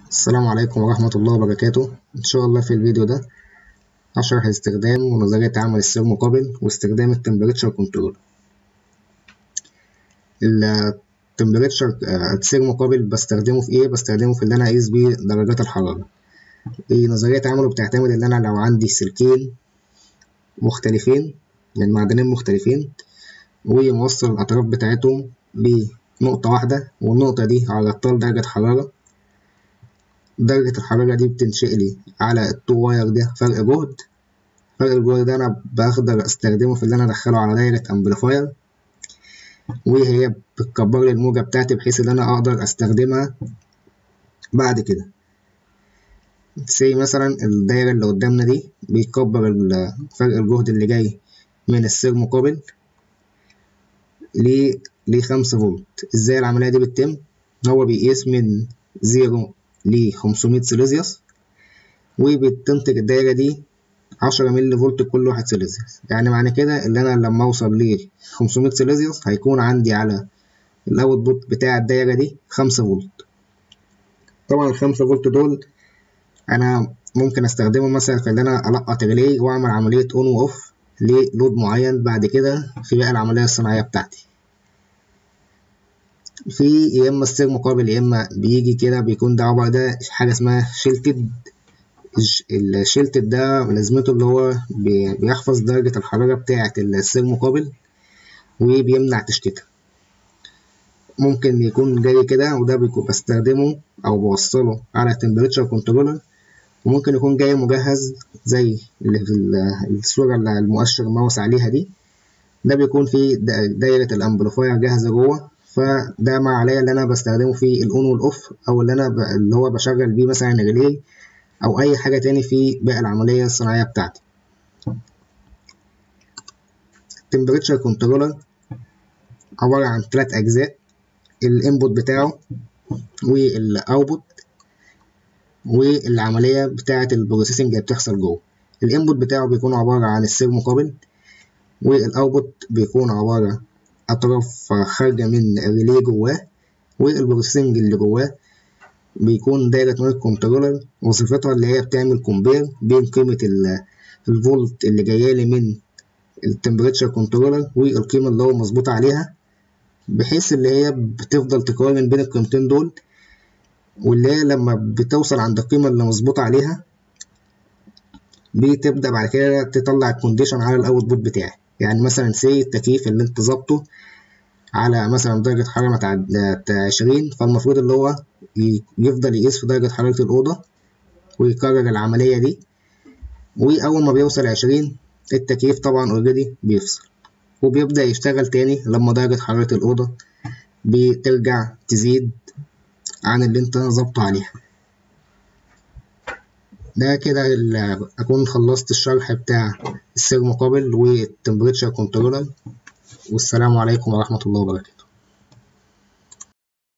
السلام عليكم ورحمة الله وبركاته إن شاء الله في الفيديو ده هشرح استخدام ونظرية عمل السير مقابل واستخدام التمبريتشر كنترول التمبريتشر السير مقابل بستخدمه في إيه؟ بستخدمه في اللي أنا أقيس بيه درجات الحرارة نظرية عمله بتعتمد إن أنا لو عندي سلكين مختلفين من معدنين مختلفين وموصل الأطراف بتاعتهم بنقطة واحدة والنقطة دي عرضتها لدرجة حرارة درجة الحرارة دي بتنشئ لي على التو واير ده فرق جهد فرق الجهد ده أنا بقدر أستخدمه في اللي أنا أدخله على دايرة أمبليفاير وهي بتكبر لي الموجة بتاعتي بحيث إن أنا أقدر أستخدمها بعد كده سي مثلا الدايرة اللي قدامنا دي بيكبر فرق الجهد اللي جاي من السير مقابل ل لخمسة فولت ازاي العملية دي بتتم هو بيقيس من زيرو ل 500 سيليزيوس وبتنتج الدايرة دي 10 ملي فولت كل واحد سيليزيوس يعني معنى كده ان انا لما اوصل ل 500 سيليزيوس هيكون عندي على الاوتبوت بتاع الدايرة دي 5 فولت طبعا ال 5 فولت دول انا ممكن استخدمه مثلا في ان انا القط ريلي واعمل عملية اون واوف للود معين بعد كده في باقي العملية الصناعية بتاعتي في يا اما السير مقابل يا اما بيجي كده بيكون ده عبارة ده حاجة اسمها شيلتد الشيلتد ده لازمته اللي هو بيحفظ درجة الحرارة بتاعة السير مقابل وبيمنع تشتيتها ممكن يكون جاي كده وده بيكون بستخدمه أو بوصله على تمبريتشر كنترولر وممكن يكون جاي مجهز زي اللي في الصورة اللي المؤشر الماوس عليها دي ده بيكون فيه دايرة الأمبليفاير جاهزة جوه فده ما عليا اللي أنا بستخدمه في الأون والأوف أو اللي أنا ب... اللي هو بشغل بيه مثلا ريلي أو أي حاجة تاني في باقي العملية الصناعية بتاعتي. التمبريتشر كنترولر عبارة عن تلات أجزاء الانبوت بتاعه والاوتبوت والعملية بتاعة البروسيسنج اللي بتحصل جوه الانبوت بتاعه بيكون عبارة عن السير مقابل والاوتبوت بيكون عبارة أطراف خارجة من الريلي جواه والبروسيسنج اللي جواه بيكون دايرة نويز كنترولر وظيفتها اللي هي بتعمل كومبير بين قيمة الفولت اللي جايالي من التمبريتشر كنترولر والقيمة اللي هو مظبوط عليها بحيث اللي هي بتفضل تقارن بين القيمتين دول واللي هي لما بتوصل عند القيمة اللي مظبوط عليها بتبدأ بعد كده تطلع الكونديشن على الأوتبوت بتاعي يعني مثلا سي التكييف اللي انت ظابطه على مثلا درجة حرارة عشرين فالمفروض اللي هو يفضل يقيس في درجة حرارة الأوضة ويكرر العملية دي وأول ما بيوصل عشرين التكييف طبعا اوريدي بيفصل وبيبدأ يشتغل تاني لما درجة حرارة الأوضة بترجع تزيد عن اللي انت ظابطه عليها ده كده أكون خلصت الشرح بتاع السير مقابل والتمبريتشر كنترولر والسلام عليكم ورحمة الله وبركاته